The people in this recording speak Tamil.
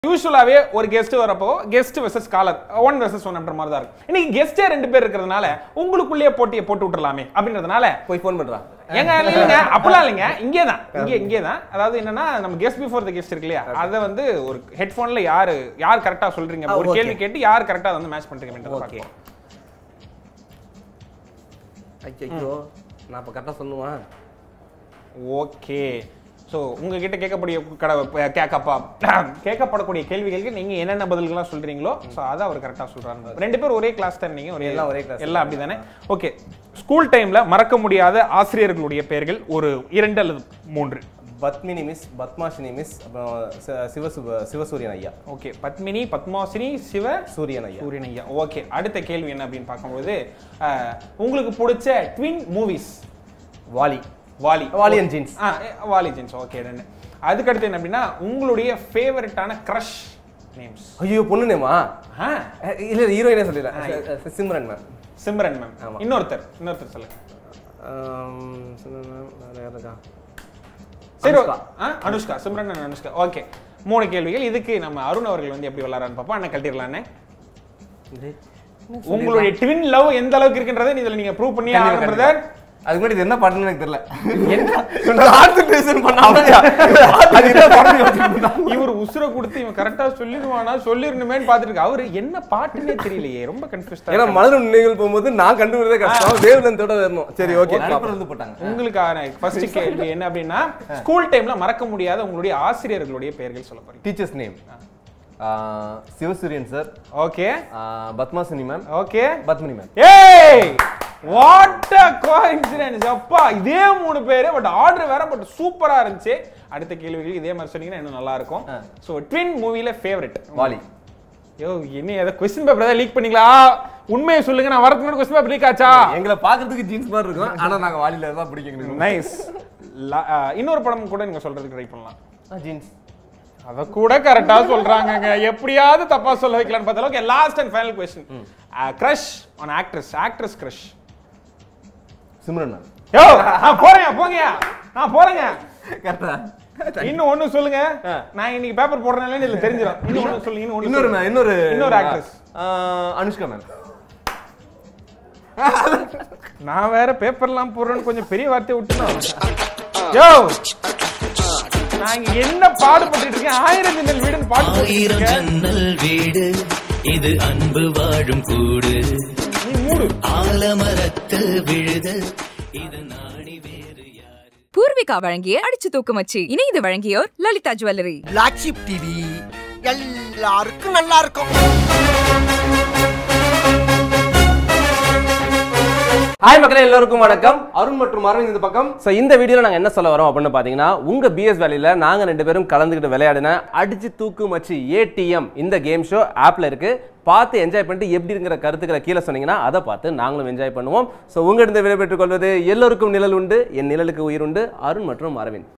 யூஸ்வலாவே ஒரு கெஸ்ட் வரப்போ guest versus caller one versus one அப்படின்ற மாதிரி தான் இருக்கும் இன்னைக்கு கெஸ்டே ரெண்டு பேர் இருக்கிறதுனால உங்களுக்குள்ளேயே போட்டியை போட்டு விட்டுறலாமே அப்படின்றதுனால போய் ஃபோன் பண்றா ஏங்க இல்லைங்க அப்பலாம் இல்லைங்க இங்கே தான் இங்கே இங்கே தான் அதாவது என்னன்னா நம்ம கெஸ்ட் பிஃபோர் த கெஸ்ட் இருக்கு இல்லையா அதை வந்து ஒரு ஹெட்ஃபோன்ல யாரு யார் கரெக்டா சொல்றீங்க ஆ, ஒரு okay. கேள்வி கேட்டு யார் கரெக்டா வந்து மேட்ச் பண்றீங்க அப்படின்றத ஓகே பார்ப்போம். ஐயோ நான் இப்போ கரெக்டாக சொல்லுமா ஓகே ஸோ உங்ககிட்ட கேட்கக்கூடிய கட கேட்கப்பா கேட்கப்படக்கூடிய கேள்விகளுக்கு நீங்க என்னென்ன பதில்கள்லாம் சொல்றீங்களோ ஸோ அதை அவர் கரெக்டாக சொல்றாரு ரெண்டு பேரும் ஒரே கிளாஸ் தான் நீங்க ஒரே எல்லாம் ஒரே class. எல்லாம் அப்படிதானே ஓகே ஸ்கூல் டைம்ல மறக்க முடியாத ஆசிரியர்களுடைய பெயர்கள் ஒரு இரண்டு அல்லது மூன்று பத்மினி மிஸ் பத்மாஷினி மிஸ் அப்புறம் சி- சிவசுப சிவசூரியன் ஐயா ஓகே பத்மினி பத்மாசினி சிவ சூரியன் ஐயா சூரியன் ஐயா ஓகே அடுத்த கேள்வி என்ன அப்படின்னு பார்க்கும்போது அஹ், உங்களுக்கு பிடிச்ச twin movies Vaali Vaali Vaali and jeans. ஆ ஏ, வாலி ஜீன்ஸ் ஓகே ரெண்டு அதுக்கடுத்து என்ன அப்படின்னா உங்களுடைய ஃபேவரட்டான க்ரஷ் நேம்ஸ் ஐயோ பொண்ணு நேமா ஆ இல்ல ஹீரோயினே சொல்லிடுறேன் சிம்ரன் மேம் சிம்ரன் மேம் ஆமா. இன்னொருத்தர் இன்னொருத்தர் சொல்லுங்க சிம்ரன் மேம் வேற யார் இருக்கா சரி அனுஷ்கா. ஆ அனுஷ்கா சிம்ரன் and அனுஷ்கா ஓகே மூணு கேள்விகள் இதுக்கு நம்ம அருண் அவர்கள் வந்து எப்படி விளாட்றான்னு பார்ப்போம் அண்ணன் கட்டிடலான்னு இது உங்களுடைய ட்வின் லவ் எந்த அளவுக்கு இருக்குன்றதை இதுல நீங்க ப்ரூவ் பண்ணி கண்டிப்பா, ஆகணும் கண்டிப்பா. பிரதர் அதுக்கு முன்னாடி இது என்ன பாட்டுன்னு எனக்கு தெரியல என்ன கான்சென்ட்ரேஷன் பண்ணாம அது என்ன பாட்டு யோசிச்சுட்டு இவர் உசுர கொடுத்து இவன் கரெக்டா சொல்லிடுவானா சொல்லிடணுமேன்னு பார்த்துட்டு இருக்கு. அவரு என்ன பாட்டுன்னே தெரியலையே ரொம்ப கன்ஃபியூஸ்டா ஏன்னா மலரும் நினைவுகள் போகும்போது நான் கண்டுபிடிச்சதே கஷ்டம் வேவ் லென்த்தோட வரணும் சரி ஓகே இருந்து போட்டாங்க உங்களுக்கான ஃபர்ஸ்ட் கேள்வி என்ன அப்படின்னா ஸ்கூல் டைம்ல மறக்க முடியாத உங்களுடைய ஆசிரியர்களுடைய பெயர்கள் சொல்ல போறீங்க teachers name Sivasuriyan sir okay Padmasini ma'am okay Padmini ma'am ஏய் வாட் அ கோஇன்சிடென்ஸ் அப்பா இதே மூணு பேரு பட் ஆர்டர் வேற பட் சூப்பரா இருந்துச்சு அடுத்த கேள்விகள் இதே மாதிரி சொன்னீங்கன்னா இன்னும் நல்லா இருக்கும் சோ ட்வின் மூவில ஃபேவரட் வாலி யோ என்ன ஏதோ கொஸ்டின் பேப்பர் ஏதாவது லீக் பண்ணீங்களா உண்மையை சொல்லுங்க நான் வரதுக்கு முன்னாடி கொஸ்டின் பேப்பர் லீக் ஆச்சா எங்களை பாக்குறதுக்கு ஜீன்ஸ் மாதிரி இருக்கும் ஆனா நாங்க வாலில தான் பிடிக்கும் எங்களுக்கு நைஸ் இன்னொரு படம் கூட நீங்க சொல்றதுக்கு ட்ரை பண்ணலாம் ஜீன்ஸ் அத கூட கரெக்டா சொல்றாங்கங்க எப்படியாவது தப்பா சொல்ல வைக்கலாம்னு பார்த்தா okay last and final question crush on actress actress crush Simran ma'am yo நான் போறேன் போங்க நான் போறேங்க கரெக்டா இன்னும் ஒண்ணு சொல்லுங்க நான் இன்னைக்கு பேப்பர் போடுறேன்ல இதுல தெரிஞ்சிடும் இன்னும் ஒண்ணு சொல்லுங்க இன்னும் ஒண்ணு இன்னொரு சொல்லுங்க. ma'am, இன்னொரு இன்னொரு actress. ஆஹ், அனுஷ்கா மேம் நான் வேற பேப்பர்லாம் போடுறேன்னு கொஞ்சம் பெரிய வார்த்தையை விட்டுனா யோ நான் இங்க என்ன பாடுபட்டு இருக்கேன் ஆயிரம் ஜன்னல் வீடுன்னு பாடுபட்டு ஆயிரம் இருக்கேன் ஜன்னல் வீடு இது அன்பு வாழும் கூடு நீ மூடு ஆலமரத்து விழுது இது நாடி வேறு யாரு பூர்விகா வழங்கிய அடிச்சு தூக்குமச்சி இனி இது வழங்கியோர் Lalitha jewellery black sheep TV எல்லாருக்கும் நல்லா இருக்கும் ஹாய் மக்களே எல்லாருக்கும் வணக்கம் அருண் மற்றும் அரவிந்த் இந்த பக்கம் ஸோ இந்த வீடியோல நாங்க என்ன சொல்ல வரோம் அப்படின்னு பாத்தீங்கன்னா உங்க பிஎஸ் வேலையில நாங்க ரெண்டு பேரும் கலந்துக்கிட்டு விளையாடின அடிச்சு தூக்கு மச்சு ஏடிஎம் இந்த கேம் ஷோ ஆப்ல இருக்கு பார்த்து என்ஜாய் பண்ணிட்டு எப்படி இருக்கிற கருத்துக்களை கீழே சொன்னீங்கன்னா அதை பார்த்து நாங்களும் என்ஜாய் பண்ணுவோம் ஸோ உங்ககிட்ட விடைபெற்றுக் கொள்வது எல்லோருக்கும் நிழல் உண்டு என் நிழலுக்கு உயிர் உண்டு அருண் மற்றும் அரவிந்த்